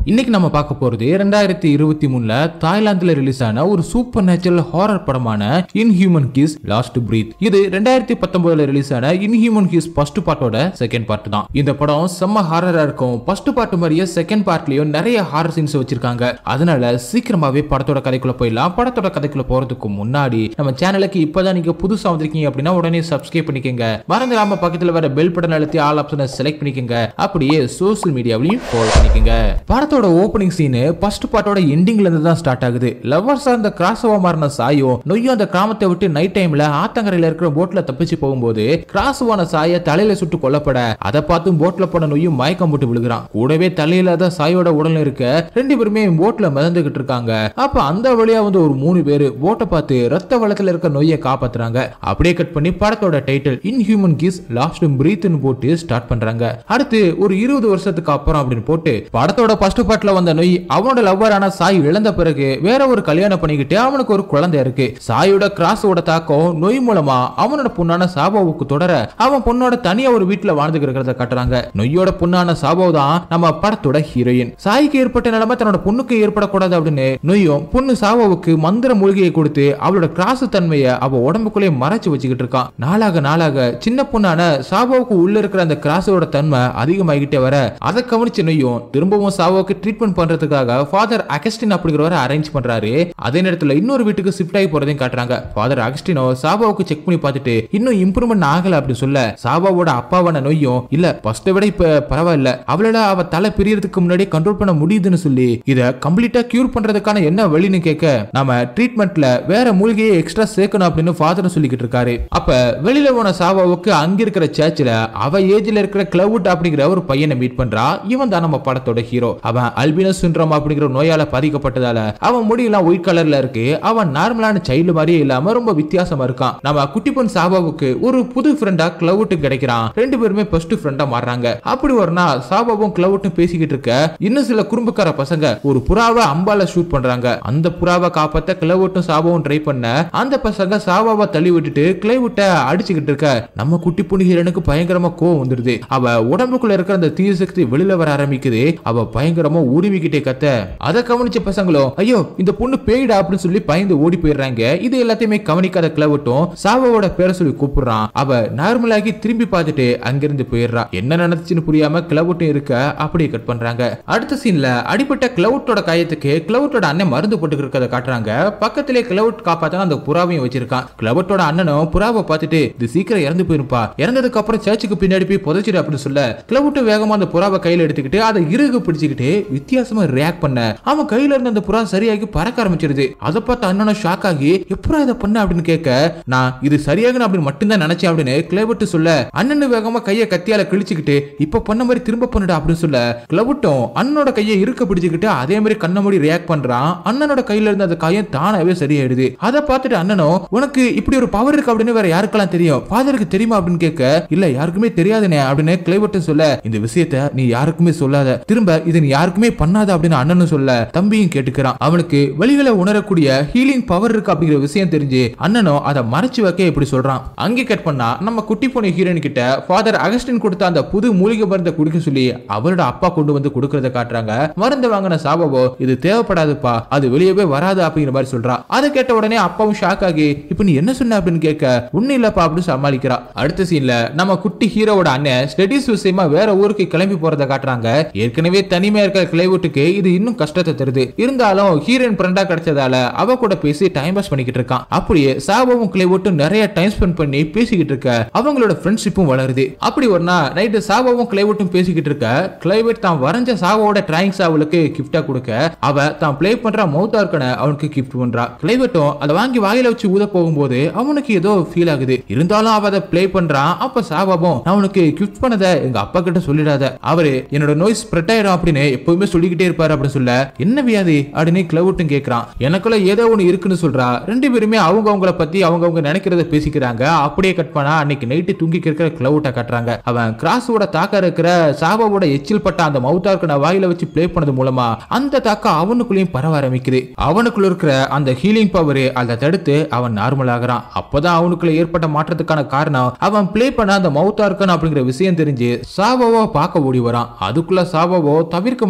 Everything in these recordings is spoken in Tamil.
இன்னைக்கு நம்ம பார்க்க போறது ரெண்டாயிரத்தி இருபத்தி மூணுல தாய்லாந்துல ரிலீஸ் ஆன ஒரு சூப்பர் நேச்சுரல் ஹாரர் படமான இன்ஹியூமன் கிஸ் லாஸ்ட் பிரீத் இது ரெண்டாயிரத்தி பத்தொன்பதுல ரிலீஸ் ஆன இன்ஹியூமன் கிஸ் ஃபர்ஸ்ட் பார்ட்டோட செகண்ட் பார்ட் தான் இந்த படம் செம்ம ஹாரரா இருக்கும் ஃபர்ஸ்ட் பார்ட் மாதிரியே செகண்ட் பார்ட்லயும் நிறைய ஹாரர் சீன்ஸ் வச்சிருக்காங்க அதனால சீக்கிரமாவே படத்தோட கதைக்குள்ள போயிடலாம் படத்தோட கதைக்குள்ள போறதுக்கு முன்னாடி நம்ம சேனலுக்கு இப்பதான் நீங்க புதுசா வந்திருக்கீங்க அப்படின்னா உடனே சப்ஸ்கிரைப் பண்ணிக்கங்க மறந்துடாம பக்கத்துல வர பெல் பட்டன் அழுத்தி ஆல் ஆப்ஷனை செலக்ட் பண்ணிக்கங்க அப்படியே சோஷியல் மீடியாவிலையும் ஃபாலோ பண்ணிக்கங்க படத்தோட ஓப்பனிங் சீன் ஃபர்ஸ்ட் பார்ட்டோட எண்டிங்ல இருந்து தான் ஸ்டார்ட் ஆகுது லவ்வர்ஸா அந்த கிராஸ்வா மாறின சாயும் நொய்யும் அந்த கிராமத்தை விட்டு நைட் டைம்ல ஆத்தங்கரையில இருக்கிற போட்ல தப்பிச்சு போகும்போது கிராஸ்வான சாய தலையில சுட்டு கொல்லப்பட அதை பார்த்து போட்ல போன நொய்யும் மயக்கம் போட்டு விழுகிறான் கூடவே தலையில தான் சாயோட உடல் இருக்க ரெண்டு பேருமே போட்ல மிதந்துகிட்டு இருக்காங்க அப்ப அந்த வழியா வந்து ஒரு மூணு பேரு போட்டை பார்த்து ரத்த வளத்துல இருக்க நொய்யை காப்பாத்துறாங்க அப்படியே கட் பண்ணி படத்தோட டைட்டில் இன்ஹியூமன் கிஸ் லாஸ்ட் பிரீத்னு போட்டு ஸ்டார்ட் பண்றாங்க அடுத்து ஒரு இருபது வருஷத்துக்கு அப்புறம் அப்படின்னு போட்டு படத்தோட ஃபர்ஸ்ட் பார்ட்ல வந்த நொய் அவனோட லவ்வரான சாய் இழந்த பிறகு வேற ஒரு கல்யாணம் பண்ணிக்கிட்டு அவனுக்கு ஒரு குழந்தை இருக்கு சாயோட கிராஸோட தாக்கம் நொய் மூலமா அவனோட பொண்ணான சாபாவுக்கு தொடர அவன் பொண்ணோட தனியா ஒரு வீட்டுல வாழ்ந்துட்டு இருக்கிறத காட்டுறாங்க நொய்யோட பொண்ணான சாபாவ் தான் நம்ம படத்தோட ஹீரோயின் சாய்க்கு ஏற்பட்ட நிலைமை தன்னோட பொண்ணுக்கு ஏற்படக்கூடாது அப்படின்னு நொய்யும் பொண்ணு சாபாவுக்கு மந்திர மூலிகையை கொடுத்து அவளோட கிராஸ் தன்மையை அவ உடம்புக்குள்ளே மறைச்சு வச்சுக்கிட்டு இருக்கான் நாளாக நாளாக சின்ன பொண்ணான சாபாவுக்கு உள்ள இருக்கிற அந்த கிராஸோட தன்மை அதிகமாகிட்டே வர அதை கவனிச்ச நொய்யும் திரும்பவும் சாபாவுக்கு ட்ரீட்மெண்ட் பண்றதுக்காக ஃபாதர் அகஸ்டின் அப்படிங்கிறவரை அரேஞ்ச் பண்றாரு அதே நேரத்துல இன்னொரு வீட்டுக்கு ஷிஃப்ட் ஆகி போறதையும் காட்டுறாங்க ஃபாதர் அகஸ்டினோ சாபாவுக்கு செக் பண்ணி பார்த்துட்டு இன்னும் இம்ப்ரூவ்மெண்ட் ஆகல அப்படின்னு சொல்ல சாபாவோட அப்பாவான நொய்யும் இல்ல ஃபர்ஸ்ட்டை விட இப்ப பரவாயில்ல அவளால அவ தலை பிரியறதுக்கு முன்னாடி கண்ட்ரோல் பண்ண முடியுதுன்னு சொல்லி இத கம்ப்ளீட்டா கியூர் பண்றதுக்கான என்ன வழின்னு கேட்க நாம ட்ரீட்மெண்ட்ல வேற மூலிகையை எக்ஸ்ட்ரா சேர்க்கணும் அப்படின்னு ஃபாதர் சொல்லிக்கிட்டு இருக்காரு அப்ப வெளியில போன சாபாவுக்கு அங்க இருக்கிற சர்ச்சில் அவ ஏஜ்ல இருக்கிற கிளவுட் அப்படிங்கிற ஒரு பையனை மீட் பண்றா இவன் தான் நம்ம படத்தோட ஹீரோ அவன் அல்பினஸ் சிண்ட்ரோம் அப்படிங்கிற நோயால பாதிக்கப்பட்டதால அவன் முடியெல்லாம் ஒயிட் கலர்ல இருக்கு அவன் நார்மலான சைல்டு மாதிரியே இல்லாம ரொம்ப வித்தியாசமா இருக்கான் நம்ம குட்டி பொன் சாபாவுக்கு ஒரு புது ஃப்ரெண்டா கிளவுட் கிடைக்கிறான் ரெண்டு பேருமே ஃபர்ஸ்ட் ஃப்ரெண்டா மாறுறாங்க அப்படி ஒரு நாள் சாபாவும் கிளவுட்டும் பேசிக்கிட்டு இருக்க இன்னும் சில குறும்புக்கார பசங்க ஒரு புறாவை அம்பால ஷூட் பண்றாங்க அந்த புறாவை காப்பாத்த கிளவுட்டும் சாபாவும் ட்ரை பண்ண அந்த பசங்க சாபாவை தள்ளி விட்டுட்டு கிளைவுட்ட அடிச்சுக்கிட்டு இருக்க நம்ம குட்டி பொண்ணு ஹீரனுக்கு பயங்கரமா கோவம் வந்துருது அவ உடம்புக்குள்ள இருக்கிற அந்த தீய சக்தி வெளியில வர ஆரம்பிக்குது அவ பயங்கரமா உருவிக்கிட்டே கத்த அதை கவனிச்ச பசங்களும் ஐயோ இந்த பொண்ணு பேய்டா அப்படின்னு சொல்லி பயந்து ஓடி போயிடுறாங்க இது எல்லாத்தையுமே கவனிக்காத கிளவட்டும் சாவாவோட பேரை சொல்லி கூப்பிடுறான் அவ நார்மலாகி திரும்பி பார்த்துட்டு அங்கிருந்து போயிடுறா என்ன நடந்துச்சுன்னு புரியாம கிளவுட்டும் இருக்க அப்படியே கட் பண்றாங்க அடுத்த சீன்ல அடிப்பட்ட கிளவுட்டோட காயத்துக்கு கிளவுட்டோட அண்ணன் மருந்து போட்டு இருக்கிறத காட்டுறாங்க பக்கத்திலே கிளவுட் காப்பாத்த அந்த புறாவையும் வச்சிருக்கான் கிளவுட்டோட அண்ணனும் புறாவை பார்த்துட்டு இது சீக்கிரம் இறந்து போயிருப்பா இறந்ததுக்கு அப்புறம் சர்ச்சுக்கு பின்னாடி போய் புதைச்சிடு அப்படின்னு சொல்ல கிளவுட்டு வேகமா அந்த புறாவை கையில எடுத்துக்கிட்டு அதை இறுகு பிடிச்சுக்கிட்டு வித்தியாசமா ரியாக்ட் பண்ண அவன் கையில இருந்த அந்த புறா சரியாகி பறக்க ஆரம்பிச்சிருது அதை பார்த்து அண்ணனும் ஷாக் ஆகி எப்படா இதை பண்ண அப்படின்னு கேட்க நான் இது சரியாகணும் அப்படின்னு மட்டும்தான் நினைச்சேன் அப்படின்னு கிளவுட்டு சொல்ல அண்ணனு வேகமா கையை கத்தியால கிழிச்சுக்கிட்டு இப்ப பண்ண மாதிரி திரும்ப பண்ணுடா அப்படின்னு சொல்ல கிளவுட்டும் அண்ணனோட கையை இருக்க பிடிச்சுக்கிட்டு அதே மாதிரி கண்ண மூடி ரியாக்ட் பண்றான் அண்ணனோட கையில இருந்த அந்த காயம் தானாவே சரியாயிடுது அதை பார்த்துட்டு அண்ணனும் உனக்கு இப்படி ஒரு பவர் இருக்கு அப்படின்னு வேற யாருக்கெல்லாம் தெரியும் ஃபாதருக்கு தெரியுமா அப்படின்னு கேட்க இல்ல யாருக்குமே தெரியாதுனே அப்படின்னு கிளைவட்டும் சொல்ல இந்த விஷயத்த நீ யாருக்குமே சொல்லாத திரும்ப இது நீ யாருக்குமே பண்ணாத அப்படின்னு அண்ணனும் சொல்ல தம்பியும் கேட்டுக்கிறான் அவனுக்கு வெளிகளை உணரக்கூடிய ஹீலிங் பவர் இருக்கு அப்படிங்கிற விஷயம் தெரிஞ்சு அண்ணனும் அதை மறைச்சு வைக்க இப்படி சொல்றான் அங்கே கட் பண்ணா நம்ம குட்டி பொண்ணு ஹீரோயின் கிட்ட ஃபாதர் அகஸ்டின் கொடுத்த அந்த புது மூலிகை மருந்தை குடிக்க சொல்லி அவரோட அப்பா கொண்டு வந்து கொடுக்கறத காட்டுறாங்க மருந்து வாங்கின சாபாவோ இது தேவைப்படாதுப்பா அது வெளியவே வராது அப்படிங்கிற மாதிரி சொல்றா அதை கேட்ட உடனே அப்பாவும் ஷாக் ஆகி இப்போ நீ என்ன சொன்ன அப்படின்னு கேட்க ஒண்ணு இல்லப்பா அப்படின்னு சமாளிக்கிறா அடுத்த சீன்ல நம்ம குட்டி ஹீரோவோட அண்ணன் ஸ்டடிஸ் விஷயமா வேற ஊருக்கு கிளம்பி போறத காட்டுறாங்க ஏற்கனவே தனிமையா இருக்கிற கிளைவுட்டுக்கு இது இன்னும் கஷ்டத்தை தருது இருந்தாலும் ஹீரோயின் ஃப்ரெண்டா கிடைச்சதால அவ கூட பேசி டைம் பாஸ் பண்ணிக்கிட்டு இருக்கான் அப்படியே சாபாவும் கிளைவுட்டும் நிறைய டைம் ஸ்பெண்ட் பண்ணி பேசிக்கிட்டு இருக்க அவங்களோட ஃப்ரெண்ட்ஷிப்பும் வளருது அப்படி ஒரு நாள் நைட்டு சாபாவும் கிளைவுட்டும் பேசிக்கிட்டு இருக்க கிளைவெட் தான் வரைஞ்ச சாவோட டிராயிங்ஸ் அவளுக்கு கிஃப்டா கொடுக்க அவ தான் ப்ளே பண்ற மவுத் ஆர்க்கனை அவனுக்கு கிஃப்ட் பண்றா கிளைவெட்டும் அதை வாங்கி வாயில வச்சு ஊத போகும்போது அவனுக்கு ஏதோ ஃபீல் ஆகுது இருந்தாலும் அவ அதை ப்ளே பண்றான் அப்ப சாபாவும் நான் உனக்கு கிஃப்ட் பண்ணதை எங்க அப்பா கிட்ட சொல்லிடாத அவரு என்னோட நோய் ஸ்ப்ரெட் ஆயிடும் அப்படின்னு எப்பவுமே சொல்லிக்கிட்டே இருப்பாரு அப்படின்னு சொல்ல என்ன வியாதி அப்படின்னு கிளவுட்டும் கேக்குறான் எனக்குள்ள ஏதோ ஒண்ணு இருக்குன்னு சொல்றா ரெண்டு பேருமே அவங்க அவங்கள பத்தி அவங்க அவங்க நினைக்கிறத பேசிக்கிறாங்க அப்படியே கட் பண்ணா அன்னைக்கு நைட்டு தூங்கி இருக்கிற கிளவுட்டை காட்டுறாங்க அவன் கிராஸோட தாக்க இருக்கிற சாபாவோட எச்சில் பட்ட அந்த மவுத்தார்க்கு நான் வாயில வச்சு ப்ளே பண்ணது மூலமா அந்த தாக்கம் அவனுக்குள்ளேயும் பரவ ஆரம்பிக்குது அவனுக்குள்ள இருக்கிற அந்த ஹீலிங் பவர் அதை தடுத்து அவன் நார்மல் ஆகுறான் அப்பதான் அவனுக்குள்ள ஏற்பட்ட மாற்றத்துக்கான காரணம் அவன் ப்ளே பண்ண அந்த மவுத்தார்க்கன் அப்படிங்கிற விஷயம் தெரிஞ்சு சாபாவோ பார்க்க ஓடி வரான் அதுக்குள்ள சாபாவோ தவிர்க்க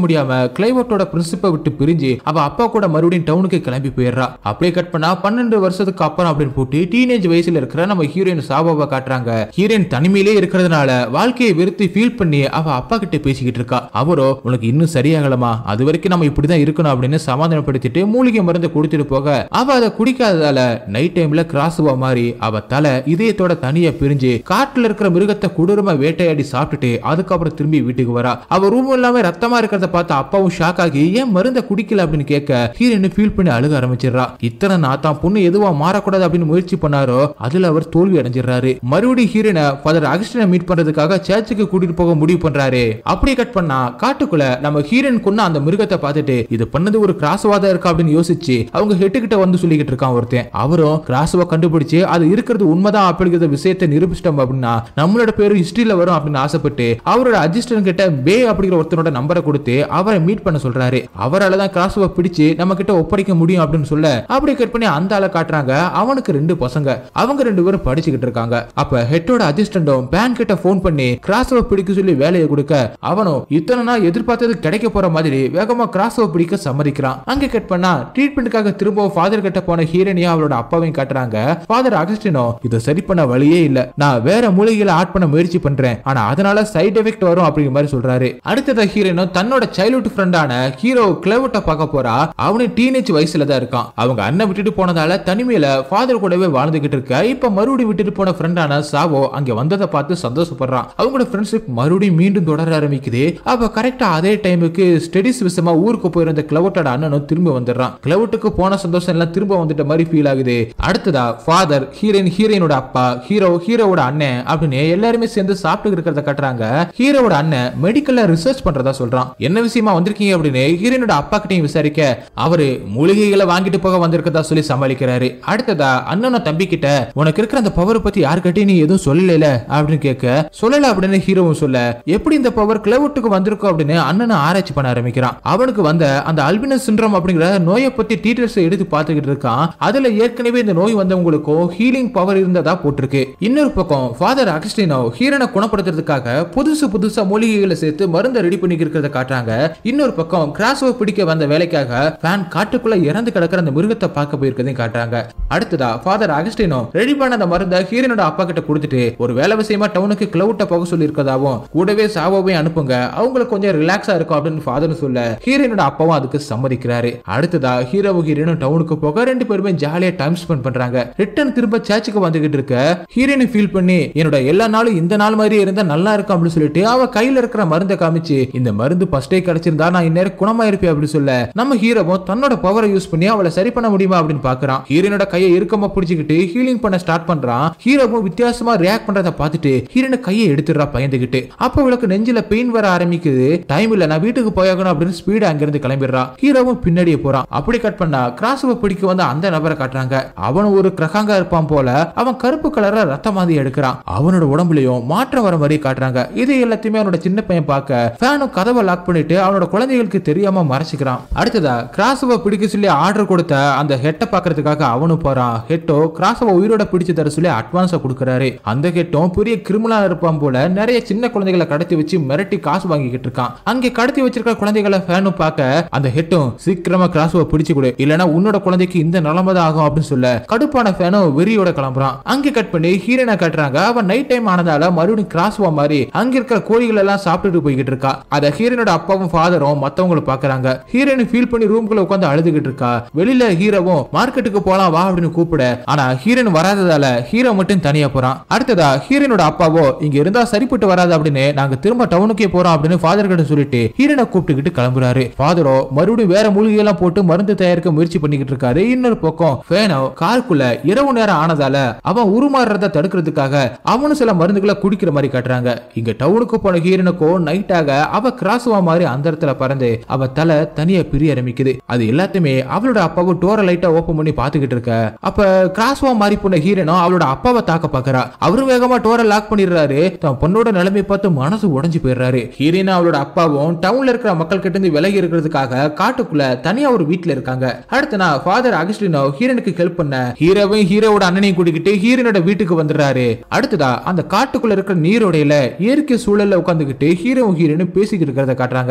முடியாம கிளைவர்ட்டோட பிரின்சிப்பை விட்டு பிரிஞ்சு அவ அப்பா கூட மறுபடியும் டவுனுக்கு கிளம்பி போயிடுறா அப்படியே கட் பண்ணா பன்னெண்டு வருஷத்துக்கு அப்புறம் அப்படின்னு போட்டு டீனேஜ் வயசுல இருக்கிற நம்ம ஹீரோயின் சாபாவை காட்டுறாங்க ஹீரோயின் தனிமையிலே இருக்கிறதுனால வாழ்க்கையை வெறுத்து ஃபீல் பண்ணி அவ அப்பா கிட்ட பேசிக்கிட்டு இருக்கா அவரோ உனக்கு இன்னும் சரியாகலமா அது வரைக்கும் நம்ம இப்படிதான் இருக்கணும் அப்படின்னு சமாதானப்படுத்திட்டு மூலிகை மருந்து கொடுத்துட்டு போக அவ அதை குடிக்காததால நைட் டைம்ல கிராஸ்வா மாதிரி அவ தலை இதயத்தோட தனியா பிரிஞ்சு காட்டுல இருக்கிற மிருகத்தை கொடூரமா வேட்டையாடி சாப்பிட்டுட்டு அதுக்கப்புறம் திரும்பி வீட்டுக்கு வரா அவ ரூம் எல்லாமே ரத்தமா இருக்கிறத பார்த்து அப்பாவும் ஷாக் ஆகி ஏன் மருந்த குடிக்கல அப்படின்னு கேட்க ஹீரோயின் ஃபீல் பண்ணி அழுக ஆரம்பிச்சிடுறா இத்தனை நான் தான் பொண்ணு எதுவா மாறக்கூடாது அப்படின்னு முயற்சி பண்ணாரோ அதுல அவர் தோல்வி அடைஞ்சிடுறாரு மறுபடியும் ஹீரோனை ஃபாதர் அகஸ்டினை மீட் பண்றதுக்காக சர்ச்சுக்கு கூட்டிட்டு போக முடிவு பண்றாரு அப்படியே கட் பண்ணா காட்டுக்குள்ள நம்ம ஹீரோயின் கொன்ன அந்த மிருகத்தை பார்த்துட்டு இது பண்ணது ஒரு கிராஸ்வாதா இருக்கா அப்படின்னு யோசிச்சு அவங்க ஹெட்டு கிட்ட வந்து சொல்லிக்கிட்டு இருக்கான் ஒருத்தன் அவரும் கிராஸ்வா கண்டுபிடிச்சு அது இருக்கிறது உண்மைதான் அப்படிங்கிற விஷயத்தை நிரூபிச்சிட்டோம் அப்படின்னா நம்மளோட பேரு ஹிஸ்டரியில வரும் அப்படின்னு ஆசைப்பட்டு அவரோட அசிஸ்டன்ட் கிட்ட பே அப்படிங்கிற ஒருத்தனோட நம்பரை கொடுத்து அவரை மீட் பண்ண சொல்றாரு அவரால தான் கிராஸ்வா பிடிச்சு நம்ம கிட்ட ஒப்படைக்க முடியும் அப்படின்னு சொல்ல அப்படி கட் பண்ணி அந்த ஆளை காட்டுறாங்க அவனுக்கு ரெண்டு பசங்க அவங்க ரெண்டு பேரும் படிச்சுக்கிட்டு இருக்காங்க அப்ப ஹெட்டோட அசிஸ்டண்டும் பேன் கிட்ட போன் பண்ணி கிராஸ்வா பிடிக்க சொல்லி வேலையை கொடுக்க அவனும் இத்தனை நாள் எதிர்பார்த்தது கிடைக்க போற மாதிரி வேகமா கிராஸ்வா பிடிக்க சம்மதிக்கிறான் அங்க கட் பண்ணா ட்ரீட்மெண்ட்டுக்காக திரும்ப ஃபாதர் கிட்ட போன ஹீரனியா அவளோட அப்பாவையும் காட்டுறாங்க ஃபாதர் அகஸ்டினோ இதை சரி பண்ண வழியே இல்ல நான் வேற மூலிகைகளை ஆட் பண்ண முயற்சி பண்றேன் ஆனா அதனால சைடு எஃபெக்ட் வரும் அப்படிங்கிற மாதிரி சொல்றாரு அடுத்ததா ஹீரோனோ தன்னோட சைல்ட்ஹுட் ஃப்ரெண்டான ஹீரோ கிளவுட்ட பார்க்க போறா அவனு டீனேஜ் வயசுல தான் இருக்கான் அவங்க அண்ணன் விட்டுட்டு போனதால தனிமையில ஃபாதர் கூடவே வாழ்ந்துகிட்டு இருக்க இப்ப மறுபடியும் விட்டுட்டு போன ஃப்ரெண்டான சாவோ அங்க வந்ததை பார்த்து சந்தோஷப்படுறான் அவங்களோட ஃப்ரெண்ட்ஷிப் மறுபடியும் மீண்டும் தொடர ஆரம்பிக்குது அப்ப கரெக்டா அதே டைமுக்கு ஸ்டடிஸ் விஷயமா ஊருக்கு போயிருந்த கிளவுட்டோட அண்ணனும் திரும்ப வந்துடுறான் கிளவுட்டுக்கு போன சந்தோஷம் எல்லாம் திரும்ப வந்துட்ட மாதிரி ஃபீல் ஆகுது அடுத்ததா ஃபாதர் ஹீரோயின் ஹீரோயினோட அப்பா ஹீரோ ஹீரோவோட அண்ணன் அப்படின்னு எல்லாருமே சேர்ந்து சாப்பிட்டு இருக்கிறத காட்டுறாங்க ஹீரோவோட அண்ணன் மெடிக்கல்ல ரிசர்ச் பண்றதா சொல்றான் என்ன விஷயமா வந்திருக்கீங்க அப்படின்னு ஹீரோயினோட அப்பா கிட்டையும் விசாரிக்க அவரு மூலிகைகளை வாங்கிட்டு போக வந்திருக்கதா சொல்லி சமாளிக்கிறாரு அடுத்ததா அண்ணன தம்பி கிட்ட உனக்கு இருக்கிற அந்த பவர் பத்தி யாருக்கிட்டையும் நீ எதுவும் சொல்லல அப்படின்னு கேட்க சொல்லல அப்படின்னு ஹீரோவும் சொல்ல எப்படி இந்த பவர் கிளவுட்டுக்கு வந்திருக்கோம் அப்படின்னு அண்ணனை ஆராய்ச்சி பண்ண ஆரம்பிக்கிறான் அவனுக்கு வந்த அந்த அல்பினஸ் சிண்ட்ரம் அப்படிங்கிற நோயை பத்தி டீட்டெயில்ஸ் எடுத்து பார்த்துக்கிட்டு இருக்கான் அதுல ஏற்கனவே இந்த நோய் வந்தவங்களுக்கும் ஹீலிங் பவர் இருந்ததா போட்டிருக்கு இன்னொரு பக்கம் ஃபாதர் அகஸ்டினோ ஹீரனை குணப்படுத்துறதுக்காக புதுசு புதுசா மூலிகைகளை சேர்த்து மருந்தை ரெடி பண்ணி இருக்கிறத காட்டுறாங்க இன்னொரு பக்கம் கிராஸ்ஓ பிடிக்க வந்த வேலைக்காக ஃபேன் காட்டுக்குள்ள இறந்து கிடக்கிற அந்த மிருகத்தை பார்க்க போயிருக்கதையும் காட்டுறாங்க அடுத்ததா ஃபாதர் அகஸ்டினோ ரெடி பண்ண அந்த மருந்தை ஹீரனோட அப்பா கிட்ட கொடுத்துட்டு ஒரு வேலை விஷயமா டவுனுக்கு கிளவுட்ட போக சொல்லி இருக்கதாவும் கூடவே சாவோவே அனுப்புங்க அவங்களுக்கு கொஞ்சம் ரிலாக்ஸா இருக்கும் அப்படின்னு ஃபாதர் சொல்ல ஹீரோயினோட அப்பாவும் அதுக்கு சம்மதிக்கிறாரு அடுத்ததா ஹீரோவும் ஹீரோனும் டவுனுக்கு போக ரெண்டு பேருமே ஜாலியா டைம் ஸ்பெண்ட் பண்றாங்க ரிட்டர்ன் திரும்ப சர்ச்சுக்கு வந்துகிட்டு இருக்க ஹீரோயினை ஃபீல் பண்ணி என்னோட எல்லா நாளும் இந்த நாள் மாதிரி இருந்தா நல்லா இருக்கும் அப்படின்னு சொல்லிட்டு அவ கையில இருக்கிற மருந்தை காமிச்சு இந்த மருந்து ஃபர்ஸ்டே கிடைச்சிருந்தா நான் இந்நேரம் குணமாயிருப்பேன் அப்படின்னு சொல்ல நம்ம ஹீரோவும் தன்னோட பவரை யூஸ் பண்ணி அவளை சரி பண்ண முடியுமா அப்படின்னு பாக்குறான் ஹீரோனோட கையை இறுக்கமா பிடிச்சிக்கிட்டு ஹீலிங் பண்ண ஸ்டார்ட் பண்றான் ஹீரோவும் வித்தியாசமா ரியாக்ட் பண்றத பார்த்துட்டு ஹீரோன கையை எடுத்துடுறா பயந்துகிட்டு அப்ப அவளுக்கு நெஞ்சில பெயின் வர ஆரம்பிக்குது டைம் இல்ல நான் வீட்டுக்கு போயாகணும் அப்படின்னு ஸ்பீடா அங்கிருந்து கிளம்பிடுறா ஹீரோவும் பின்னாடியே போறான் அப்படி கட் பண்ணா கிராஸ்வை பிடிக்க வந்த அந்த நபரை காட்டுறாங்க அவன் ஒரு கிரகாங்கா இருப்பான் போல அவன் கருப்பு கலர ரத்த மாதிரி எடுக்கிறான் அவனோட உடம்புலயும் மாற்றம் வர மாதிரி காட்டுறாங்க இது எல்லாத்தையுமே அவனோட சின்ன பையன் பார்க்க ஃபேனும் கதவை லாக் பண்ணிட்டு அவனோட குழந்தைகளுக்கு தெரியாம மறைச்சிக்கிறான் அடுத்ததா கிராஸ்வை பிடிக்க சொல்லி ஆர்டர் கொடுத்த அந்த ஹெட்டை பாக்குறதுக்காக அவனும் போறான் ஹெட்டோ கிராஸ்வை உயிரோட பிடிச்சு தர சொல்லி அட்வான்ஸா கொடுக்கறாரு அந்த ஹெட்டும் பெரிய கிரிமினலா இருப்பான் போல நிறைய சின்ன குழந்தைகளை கடத்தி வச்சு மிரட்டி காசு வாங்கிக்கிட்டு இருக்கான் அங்கே கடத்தி வச்சிருக்க குழந்தைகளை ஃபேனும் பார்க்க அந்த ஹெட்டும் சீக்கிரமா கிராஸ்வை பிடிச்சு கொடு இல்லனா உன்னோட குழந்தைக்கு இந்த நிலைமை தான் ஆகும் அப்படின்னு சொல்ல கடுப்பான ஃபேனும் வெறியோட கிளம்புறான் அங்கே கட் பண்ணி ஹீரோனை காட்டுறாங்க அவன் நைட் டைம் ஆனதால மறுபடியும் கிராஸ்வா மாதிரி அங்க இருக்கிற கோழிகள் எல்லாம் சாப்பிட்டுட்டு போய்கிட்டு இருக்கா அத ஹீரோனோட அப்பாவும் ஃபாதரும் மத்தவங்களும் பாக்குறாங்க ஹீரோயின் ஃபீல் பண்ணி ரூம்குள்ள உட்காந்து அழுதுகிட்டு இருக்கா வெளியில ஹீரோவும் மார்க்கெட்டுக்கு போலாம் வா அப்படின்னு கூப்பிட ஆனா ஹீரோயின் வராததால ஹீரோ மட்டும் தனியா போறான் அடுத்ததா ஹீரோனோட அப்பாவோ இங்க இருந்தா சரிப்பட்டு வராது அப்படின்னு நாங்க திரும்ப டவுனுக்கே போறோம் அப்படின்னு ஃபாதர் கிட்ட சொல்லிட்டு ஹீரோனை கூப்பிட்டுக்கிட்டு கிளம்புறாரு ஃபாதரோ மறுபடியும் வேற மூலிகை எல்லாம் போட்டு மருந்து தயாரிக்க முயற்சி பண்ணிக்கிட்டு இருக்காரு இன்னொரு பக்கம் ஃபேனோ காருக்குள்ள இரவு நேரம் ஆனதால அவன் உருமாறுறத தடுக்கிறதுக்காக அவனும் சில மருந்துகளை குடிக்கிற மாதிரி காட்டுறாங்க இங்க டவுனுக்கு போன ஹீரோனுக்கோ நைட் ஆக அவ கிராஸ்வா மாதிரி அந்த இடத்துல பறந்து அவ தலை தனியா பிரிய ஆரம்பிக்குது அது எல்லாத்தையுமே அவளோட அப்பாவும் டோரை லைட்டா ஓபன் பண்ணி பாத்துக்கிட்டு இருக்க அப்ப கிராஸ்வா மாதிரி போன ஹீரோனும் அவளோட அப்பாவை தாக்க பாக்குறா அவரும் வேகமா டோரை லாக் பண்ணிடுறாரு தன் பொண்ணோட நிலைமை பார்த்து மனசு உடைஞ்சு போயிடுறாரு ஹீரோனா அவளோட அப்பாவும் டவுன்ல இருக்கிற மக்கள் கிட்ட இருந்து விலகி இருக்கிறதுக்காக காட்டுக்குள்ள தனியா ஒரு வீட்ல இருக்காங்க அடுத்து நான் ஃபாதர் அகஸ்டினோ ஹீரோனுக்கு ஹெல்ப் பண்ண ஹீரோவையும் ஹீரோவோட அண்ணனையும் கூட்டிக்கிட்டு ஹீரோனோட வீட்டுக்கு வந்துடுறாரு அடுத்ததா அந்த காட்டுக்குள்ள இருக்கிற நீரோடையில இயற்கை சூழல்ல உட்காந்துக்கிட்டு ஹீரோவும் ஹீரோனும் பேசிக்கிட்டு இருக்கிறத காட்டுறாங்க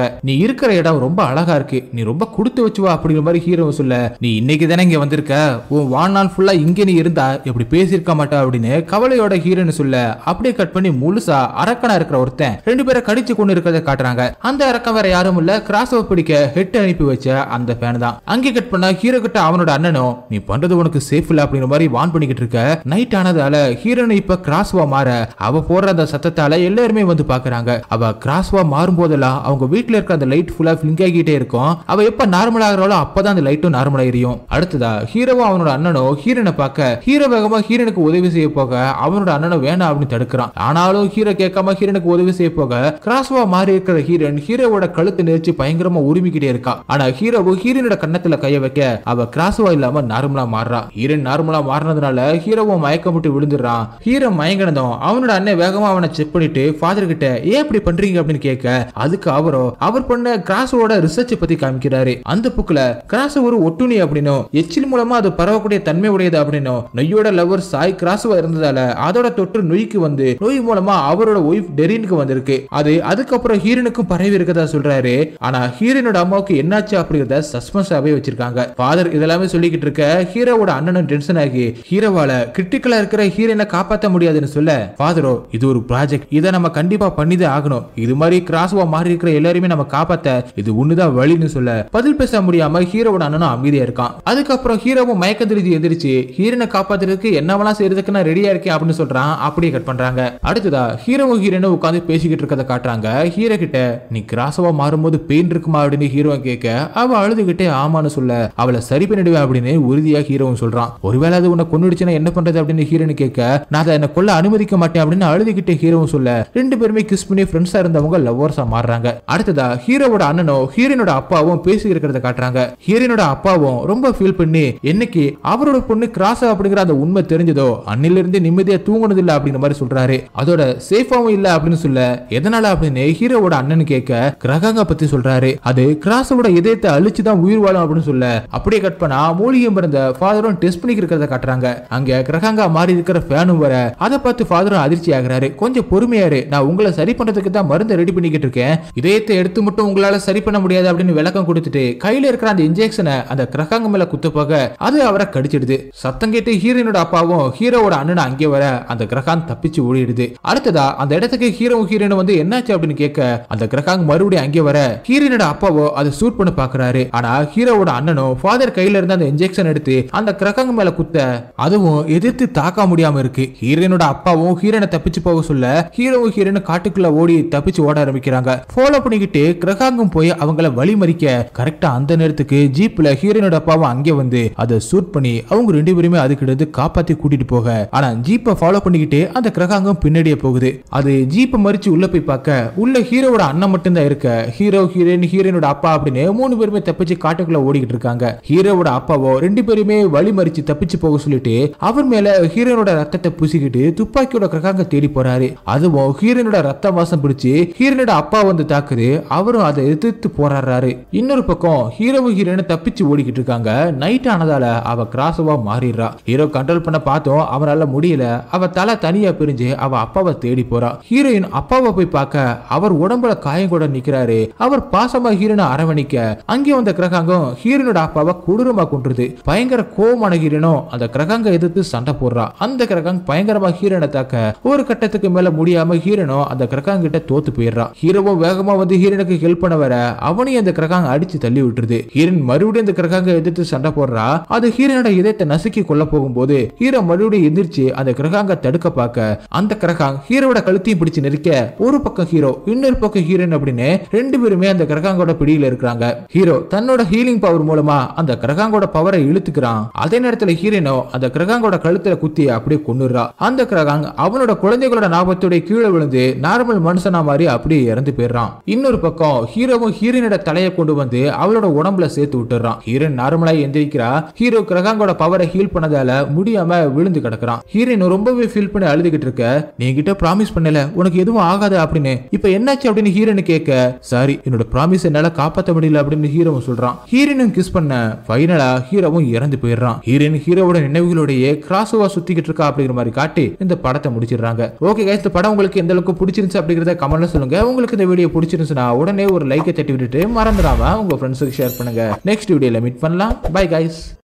நீ இருக்கிற இடம் ரொம்ப அழகா இருக்கு நீ ரொம்ப கொடுத்து வச்சுவா அப்படிங்கிற மாதிரி ஹீரோ சொல்ல நீ இன்னைக்கு தானே இங்க வந்திருக்க உன் வாழ்நாள் ஃபுல்லா இங்க நீ இருந்தா இப்படி பேசியிருக்க மாட்டா அப்படின்னு கவலையோட ஹீரோன்னு சொல்ல அப்படியே கட் பண்ணி முழுசா அரக்கனா இருக்கிற ஒருத்தன் ரெண்டு பேரை கடிச்சு கொண்டு இருக்கிறத காட்டுறாங்க அந்த அரக்கம் வேற யாரும் இல்ல கிராஸ் பிடிக்க ஹெட் அனுப்பி வச்ச அந்த ஃபேன் தான் அங்கே கட் பண்ண ஹீரோ கிட்ட அவனோட அண்ணனும் நீ பண்றது உனக்கு சேஃப் இல்ல அப்படிங்கிற மாதிரி வான் பண்ணிக்கிட்டு இருக்க நைட் ஆனதால ஹீரோனு இப்ப கிராஸ்வா மாற அவ போடுற அந்த சத்தத்தால எல்லாருமே வந்து பாக்குறாங்க அவ கிராஸ்வா மாறும் போதெல்லாம் அவங்க வீட்டுல இருக்க அந்த லைட் ஃபுல்லா பிளிங்க் ஆகிட்டே இருக்கும் அவ எப்ப நார்மல் ஆகுறாளோ அப்பதான் அந்த லைட்டும் நார்மல் ஆகிரியும் அடுத்ததா ஹீரோவும் அவனோட அண்ணனும் ஹீரோனை பார்க்க ஹீரோ வேகமா ஹீரோனுக்கு உதவி செய்ய போக அவனோட அண்ணனும் வேணாம் அப்படின்னு தடுக்கிறான் ஆனாலும் ஹீரோ கேட்காம ஹீரோனுக்கு உதவி செய்ய போக கிராஸ்வா மாறி இருக்கிற ஹீரோன் ஹீரோவோட கழுத்து நெரிச்சு பயங்கரமா உரிமிக்கிட்டே இருக்கா ஆனா ஹீரோவும் ஹீரோனோட கன்னத்துல கைய வைக்க அவ கிராஸ்வா இல்லாம நார்மலா மாறுறா ஹீரோன் நார்மலா மாறினதுனால ஹீரோவும் மயக்கம் விட்டு விழுந்துடுறான் ஹீரோ மயங்கினதும் அவனோட அண்ணன் வேகமா அவனை செக் பண்ணிட்டு ஃபாதர் கிட்ட ஏன் இப்படி பண்றீங்க அப்படின்னு கேட்க அதுக்கு அவரோ அவர் பண்ண கிராஸோட ரிசர்ச் பத்தி காமிக்கிறாரு அந்த புக்ல கிராஸ் ஒரு ஒட்டுணி அப்படின்னும் எச்சில் மூலமா அது பரவக்கூடிய தன்மை உடையது அப்படின்னும் நொய்யோட லவர் சாய் கிராஸ்வா இருந்ததால அதோட தொற்று நொய்க்கு வந்து நோய் மூலமா அவரோட ஒய்ஃப் டெரினுக்கு வந்திருக்கு அது அதுக்கப்புறம் ஹீரனுக்கும் பரவி இருக்கதா சொல்றாரு ஆனா ஹீரனோட அம்மாவுக்கு என்னாச்சு அப்படிங்கறத சஸ்பென்ஸாவே வச்சிருக்காங்க ஃபாதர் இதெல்லாமே சொல்லிக்கிட்டு இருக்க ஹீரோவோட அண்ணனும் டென்ஷன் ஆகி ஹீரோவால கிரிட்டிக்கலா இருக்கிற ஹீரோனை காப்பாத்த முடியாதுன்னு சொல்ல ஃபாதரோ இது ஒரு ப்ராஜெக்ட் இதை நம்ம கண்டிப்பா பண்ணிதான் ஆகணும் இது மாதிரி கிராஸ்வா மாறி இருக்கிற எல்லாருமே நம்ம காப்பாத்த இது ஒண்ணுதான் வழின்னு சொல்ல பதில் பேச முடியாம ஹீரோவோட அண்ணனும் அமைதியா இருக்கான் அதுக்கப்புறம் ஹீரோவும் மயக்க திருதி எதிர்த்து ஹீரோனை காப்பாத்துறதுக்கு என்னவெல்லாம் செய்யறதுக்கு நான் ரெடியா இருக்கேன் அப்படின்னு சொல்றான் அப்படியே கட் பண்றாங்க அடுத்ததா ஹீரோவும் ஹீரோனும் உட்காந்து பேசிக்கிட்டு இருக்கதை காட்டுறாங்க ஹீரோ கிட்ட நீ கிராஸ்வா மாறும்போது பெயின் இருக்குமா அப்படின்னு ஹீரோ கேட்க அவ அழுதுகிட்டே ஆமான்னு சொல்ல அவளை சரி பண்ணிடுவேன் அப்படின்னு உறுதியா ஹீரோவும் சொல்றான் ஒருவேளை அது உன்னை கொன்னுடுச்சுன்னா என்ன பண்றது அப்படின்னு ஹீரோனு கேட்க நான் அதை என்ன கொல்ல அனுமதிக்க மாட்டேன் அப்படின்னு அழுதுகிட்டே ஹீரோவும் சொல்ல ரெண்டு பேருமே கிஸ் பண்ணி ஃப்ரெண்ட்ஸா இருந்தவங்க லவ்வர்ஸா மாறுறாங்க அடுத்ததா ஹீரோவோட அண்ணனும் ஹீரோனோட அப்பாவும் பேசி இருக்கிறத காட்டுறாங்க ஹீரோனோட அப்பாவும் ரொம்ப ஃபீல் பண்ணி என்னைக்கு அவரோட பொண்ணு கிராஸ் அப்படிங்கிற அந்த உண்மை தெரிஞ்சதோ அன்னில இருந்து நிம்மதியா தூங்குனது இல்ல அப்படிங்கிற மாதிரி சொல்றாரு அதோட சேஃபாவும் இல்ல அப்படின்னு சொல்ல எதனால அப்படின்னு ஹீரோவோட அண்ணன் கேட்க கிரகங்க பத்தி சொல்றாரு அது கிராஸோட இதயத்தை அழிச்சு தான் உயிர் வாழும் அப்படின்னு சொல்ல அப்படியே கட் பண்ணா மூலிகம் பிறந்த ஃபாதரும் டெஸ்ட் பண்ணி இருக்கிறத காட்டுறாங்க அங்க கிரகங்கா மாறி இருக்கிற ஃபேனும் வர அதை பார்த்து ஃபாதரும் அதிர்ச்சி ஆகுறாரு கொஞ்சம் பொறுமையாரு நான் உங்களை சரி பண்றதுக்கு தான் மருந்து ரெடி பண்ணிக்கிட்டு இருக்கேன் இதயத்தை எடுத்து மட்டும் உங்களால சரி பண்ண முடியாது அப்படின்னு விளக்கம் கொடுத்துட்டு கையில இருக்கிற அந்த இன்ஜெக்ஷனை அந்த கிரகாங்க மேல குத்த போக அது அவரை கடிச்சிடுது சத்தம் கேட்டு ஹீரோனோட அப்பாவும் ஹீரோவோட அண்ணன் அங்கே வர அந்த கிரகாங் தப்பிச்சு ஓடிடுது அடுத்ததா அந்த இடத்துக்கு ஹீரோவும் ஹீரோனும் வந்து என்னாச்சு அப்படின்னு கேட்க அந்த கிரகாங் மறுபடியும் அங்கே வர ஹீரோனோட அப்பாவோ அதை சூட் பண்ண பாக்குறாரு ஆனா ஹீரோவோட அண்ணனும் ஃபாதர் கையில இருந்து அந்த இன்ஜெக்ஷன் எடுத்து அந்த கிரகாங் மேல குத்த அதுவும் எதிர்த்து தாக்க முடியாம இருக்கு ஹீரோனோட அப்பாவும் ஹீரோனை தப்பிச்சு போக சொல்ல ஹீரோவும் ஹீரோனும் காட்டுக்குள்ள ஓடி தப்பிச்சு ஓட ஆரம்பிக்கிறாங்க ஃபாலோ பண்ணிக்கிட்டு கிரகாங்கும் போய் அவங்கள வழிமறிக்க கரெக்டா அந்த நேரத்துக்கு ஜீப்ல ஹீரோனோட அப்பாவும் அங்கே வந்து அதை சூட் பண்ணி அவங்க ரெண்டு பேருமே அதுக்கிட்ட காப்பாத்தி கூட்டிட்டு போக ஆனா ஜீப்பை ஃபாலோ பண்ணிக்கிட்டு அந்த கிரகாங்கம் பின்னாடியே போகுது அது ஜீப்பை மறிச்சு உள்ள போய் பார்க்க உள்ள ஹீரோவோட அண்ணன் மட்டும்தான் இருக்க ஹீரோ ஹீரோயின் ஹீரோனோட அப்பா அப்படின்னு மூணு பேருமே தப்பிச்சு காட்டுக்குள்ள ஓடிக்கிட்டு இருக்காங்க ஹீரோவோட அப்பாவோ ரெண்டு பேருமே வழி மறிச்சு தப்பிச்சு போக சொல்லிட்டு அவர் மேல ஹீரோனோட ரத்தத்தை பூசிக்கிட்டு துப்பாக்கியோட கிரகாங்க தேடி போறாரு அதுவும் ஹீரோனோட ரத்த வாசம் பிடிச்சு ஹீரோனோட அப்பா வந்து தாக்குது அவரும் அதை எதிர்த்து போராடுறாரு இன்னொரு பக்கம் ஹீரோவும் ஹீரோனும் தப்பிச்சு ஓடிக்கிட்டு இருக்காங்க நைட் ஆனதால அவ கிராஸவா மாறிடுறா ஹீரோ கண்ட்ரோல் பண்ண பார்த்தோம் அவரால முடியல அவ தலை தனியா பிரிஞ்சு அவ அப்பாவை தேடி போறா ஹீரோயின் அப்பாவை போய் பார்க்க அவர் உடம்புல காயம் கூட நிக்கிறாரு அவர் பாசமா ஹீரோனை அரவணைக்க அங்கே வந்த கிரகாங்கம் ஹீரோனோட அப்பாவை கொடூரமா கொன்றுது பயங்கர கோவமான ஹீரோனும் அந்த கிரகாங்க எதிர்த்து சண்டை போடுறா அந்த கிரகாங் பயங்கரமா ஹீரோனை தாக்க ஒரு கட்டத்துக்கு மேல முடியாம ஹீரோனும் அந்த கிரகாங் கிட்ட தோத்து போயிடுறான் ஹீரோவும் வேகமா வந்து ஹீரோனுக்கு ஹெல்ப் பண்ண வர அவனையும் அந்த கிரகாங் அடிச்சு தள்ளி விட்டுருது ஹீரோன் மறுபடியும் அந்த கிரகாங்க எதிர்த்து சண்டை போடுறா அது ஹீரோனோட இதயத்தை நசுக்கி கொள்ள போகும்போது ஹீரோ மறுபடியும் எந்திரிச்சு அந்த கிரகாங்க தடுக்க பார்க்க அந்த கிரகாங் ஹீரோட கழுத்தையும் பிடிச்சு நெரிக்க ஒரு பக்கம் ஹீரோ இன்னொரு பக்கம் ஹீரோயின் அப்படின்னு ரெண்டு பேருமே அந்த கிரகாங்கோட பிடியில இருக்கிறாங்க ஹீரோ தன்னோட ஹீலிங் பவர் மூலமா அந்த கிரகாங்கோட பவரை இழுத்துக்கிறான் அதே நேரத்துல ஹீரோனோ அந்த கிரகாங்கோட கழுத்துல குத்தி அப்படியே கொன்னுறா அந்த கிரகாங் அவனோட குழந்தைகளோட ஞாபகத்தோட கீழே விழுந்து நார்மல் மனுஷனா மாதிரி அப்படியே இறந்து போயிடுறான் இன்னொரு பக்கம் ஹீரோவும் ஹீரோனோட தலையை கொண்டு வந்து அவளோட உடம்புல சேர்த்து விட்டுறான் ஹீரோயின் நார்மலா எந்திரிக்கிறா ஹீரோ கிரகாங்கோட பவரை ஹீல் பண்ணதால முடியாம விழுந்து கிடக்குறான் ஹீரோயின் ரொம்பவே ஃபீல் பண்ணி அழுதுகிட்டு இருக்க நீ கிட்ட ப்ராமிஸ் பண்ணல உனக்கு எதுவும் ஆகாது அப்படின்னு இப்ப என்னாச்சு அப்படின்னு ஹீரோனு கேட்க சாரி என்னோட ப்ராமிஸ் என்னால காப்பாத்த முடியல அப்படின்னு ஹீரோவும் சொல்றான் ஹீரோனும் கிஸ் பண்ண ஃபைனலா ஹீரோவும் இறந்து போயிடுறான் ஹீரோயின் ஹீரோவோட நினைவுகளோடயே கிராஸ்ஓவா சுத்திக்கிட்டு இருக்கா அப்படிங்கிற மாதிரி காட்டி இந்த படத்தை முடிச்சிடுறாங்க ஓகே guys இந்த படம் உங்களுக்கு எந்த அளவுக்கு பிடிச்சிருந்துச்சு அப்படிங்கறத கமெண்ட்ல சொல்லுங்க உங்களுக்கு இந்த வீடியோ பிடிச்சிருந்துச்சுன்னா பிடிச்சிருந்துச்சுன்னா உடனே ஒரு லைக்கை தட்டி விட்டுட்டு மறந்துடாம உங்க ஃப்ரெண்ட்ஸுக்கு ஷேர் பண்ணுங்க நெக்ஸ்ட் வீடியோல மீட் பண்ணலாம் பை கைஸ்